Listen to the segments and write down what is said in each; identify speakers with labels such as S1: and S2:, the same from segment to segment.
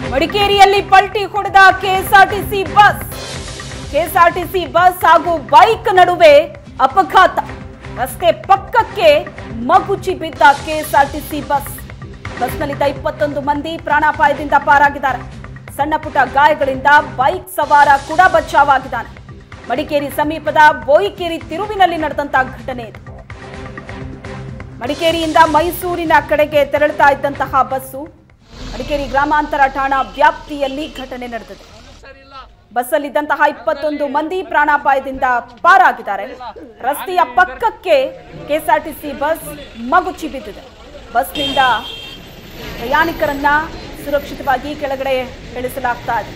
S1: ಮಡಿಕೇರಿಯಲ್ಲಿ ಪಲ್ಟಿ ಹೊಡೆದ ಕೆಎಸ್ಆರ್ಟಿಸಿ ಬಸ್ ಕೆಎಸ್ಆರ್ಟಿಸಿ ಬಸ್ ಹಾಗೂ ಬೈಕ್ ನಡುವೆ ಅಪಘಾತ ರಸ್ತೆ ಪಕ್ಕಕ್ಕೆ ಮಗುಚಿ ಬಿದ್ದ ಕೆಎಸ್ಆರ್ಟಿಸಿ ಬಸ್ ಬಸ್ನಲ್ಲಿದ್ದ ಇಪ್ಪತ್ತೊಂದು ಮಂದಿ ಪ್ರಾಣಾಪಾಯದಿಂದ ಪಾರಾಗಿದ್ದಾರೆ ಸಣ್ಣ ಪುಟ್ಟ ಗಾಯಗಳಿಂದ ಬೈಕ್ ಸವಾರ ಕೂಡ ಬಚಾವಾಗಿದ್ದಾನೆ ಮಡಿಕೇರಿ ಸಮೀಪದ ಬೋಯಿಕೇರಿ ತಿರುವಿನಲ್ಲಿ ನಡೆದಂತ ಘಟನೆ ಇದು ಮಡಿಕೇರಿಯಿಂದ ಮೈಸೂರಿನ ಕಡೆಗೆ ತೆರಳುತ್ತಾ ಇದ್ದಂತಹ ಬಸ್ಸು ಮಡಿಕೇರಿ ಗ್ರಾಮಾಂತರ ಠಾಣಾ ವ್ಯಾಪ್ತಿಯಲ್ಲಿ ಘಟನೆ ನಡೆದಿದೆ ಬಸ್ಸಲ್ಲಿದ್ದಂತಹ ಇಪ್ಪತ್ತೊಂದು ಮಂದಿ ಪ್ರಾಣಾಪಾಯದಿಂದ ಪಾರಾಗಿದ್ದಾರೆ ರಸ್ತೆಯ ಪಕ್ಕಕ್ಕೆ ಕೆಎಸ್ಆರ್ಟಿಸಿ ಬಸ್ ಮಗುಚಿ ಬಿದ್ದಿದೆ ಬಸ್ನಿಂದ ಪ್ರಯಾಣಿಕರನ್ನ ಸುರಕ್ಷಿತವಾಗಿ ಕೆಳಗಡೆ ಇಳಿಸಲಾಗ್ತಾ ಇದೆ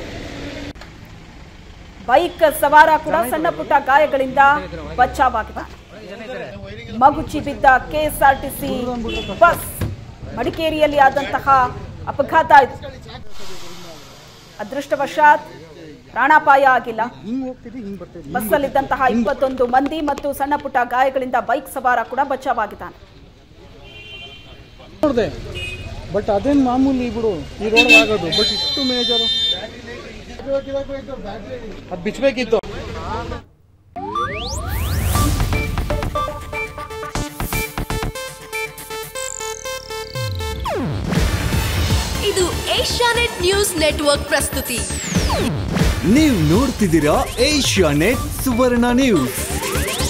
S1: ಬೈಕ್ ಸವಾರ ಕೂಡ ಸಣ್ಣ ಪುಟ್ಟ ಗಾಯಗಳಿಂದ ಬಚಾವಾಗಿದೆ ಮಗುಚಿ ಬಿದ್ದ ಕೆಎಸ್ಆರ್ಟಿಸಿ ಬಸ್ ಮಡಿಕೇರಿಯಲ್ಲಿ ಆದಂತಹ ಅಪಘಾತ ಇದು ಅದೃಷ್ಟವಶಾತ್ ಪ್ರಾಣಾಪಾಯ ಆಗಿಲ್ಲ ಬಸ್ಸಲ್ಲಿದ್ದಂತಹ ಇಪ್ಪತ್ತೊಂದು ಮಂದಿ ಮತ್ತು ಸಣ್ಣ ಪುಟ್ಟ ಗಾಯಗಳಿಂದ ಬೈಕ್ ಸವಾರ ಕೂಡ ಬಚಾವಾಗಿದ್ದಾನೆ
S2: ನೋಡಿದೆ ಬಟ್ ಅದೇನು ಮಾಮೂಲಿ ಬಿಡು ಈ ರೋಡ್ ಆಗೋದು ಬಟ್ ಇಷ್ಟು ಮೇಜರು ಅದು ಬಿಚ್ಚಬೇಕಿತ್ತು
S3: ಇದು ಏಷ್ಯಾನೆಟ್ ನ್ಯೂಸ್ ನೆಟ್ವರ್ಕ್ ಪ್ರಸ್ತುತಿ
S4: ನೀವು ನೋಡ್ತಿದ್ದೀರಾ ಏಷ್ಯಾ ನೆಟ್ ಸುವರ್ಣ ನ್ಯೂಸ್